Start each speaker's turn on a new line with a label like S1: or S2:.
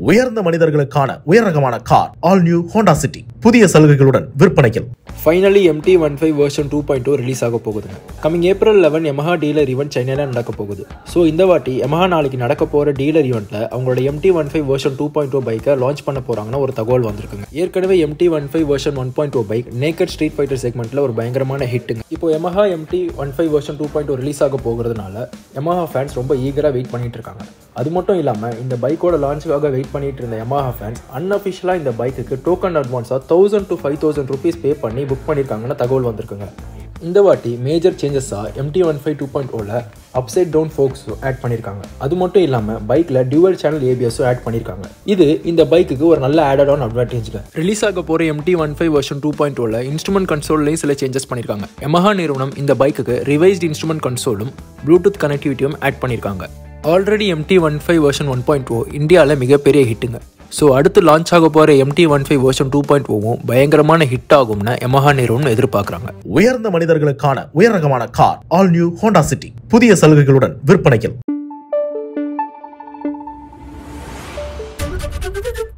S1: உயர்ந்த மனிதர்களுக்கான உயர் ரகமான car all new Honda City புதிய சலுகைகளுடன் விற்பனையில்
S2: finally MT one five version two point two release ஆக போகுதுங்க coming April eleven Yamaha dealer event சென்னையில் நடக்க போகுது ஸோ இந்த வாட்டி Yamaha நாளைக்கு நடக்க போகிற டீலர் ஈவெண்ட்டில் அவங்களோட MT one five version two point two பைக்கை லான்ச் பண்ண போகிறாங்கன்னு ஒரு தகவல் வந்திருக்குங்க ஏற்கனவே MT one five version one point two bike naked street fighter செக்மெண்ட்டில் ஒரு பயங்கரமான ஹிட்டுங்க இப்போ Yamaha MT one five version two point two release ஆக போகிறதுனால Yamaha ஃபேன்ஸ் ரொம்ப ஈகராக வெயிட் பண்ணிட்டு இருக்காங்க அது மட்டும் இல்லாமல் இந்த பைக்கோட லான்ச்சுக்காக வெயிட் பண்ணிட்டு இருந்த Yamaha ஃபேன்ஸ் அன்அஃபிஷியலாக இந்த பைக்குக்கு டோக்கன் அட்வான்ஸாக thousand to five thousand rupees pay பண்ணி புக் பண்ணியிருக்காங்கன்னு தகவல் வந்திருக்குங்க இந்த வாட்டி மேஜர் சேஞ்சஸாக MT one five two point ஓவில் அப்சைட் டவுன் ஃபோக்ஸும் ஆட் பண்ணியிருக்காங்க அது மட்டும் இல்லாமல் பைக்கில் டியூவல் சேனல் ஏபிஎஸும் ஆட் பண்ணியிருக்காங்க இது இந்த பைக்குக்கு ஒரு நல்ல ஆடட் ஆன் அட்வான்டேஜ்ங்க ரிலீஸ் ஆக போகிற MT one five version two point ஓவில் இன்ஸ்ட்ருமெண்ட் கன்சோல்லையும் சில சேஞ்சஸ் பண்ணியிருக்காங்க Yamaha நிறுவனம் இந்த பைக்குக்கு ரிவைஸ்ட் இன்ஸ்ட்ருமெண்ட் கன்சோலும் ப்ளூடூத் கனெக்டிவிட்டியும் ஆட் பண்ணியிருக்காங்க already MT one five version one point O இந்தியாவில் மிகப்பெரிய ஹிட்டுங்க ஸோ அடுத்து லான்ச் ஆக போகிற MT one five version two point ஓவும் பயங்கரமான ஹிட் ஆகும்னு Yamaha நிறுவனம் எதிர்பார்க்குறாங்க
S1: உயர்ந்த மனிதர்களுக்கான உயர் ரகமான car all new Honda City புதிய சலுகைகளுடன் விற்பனையில்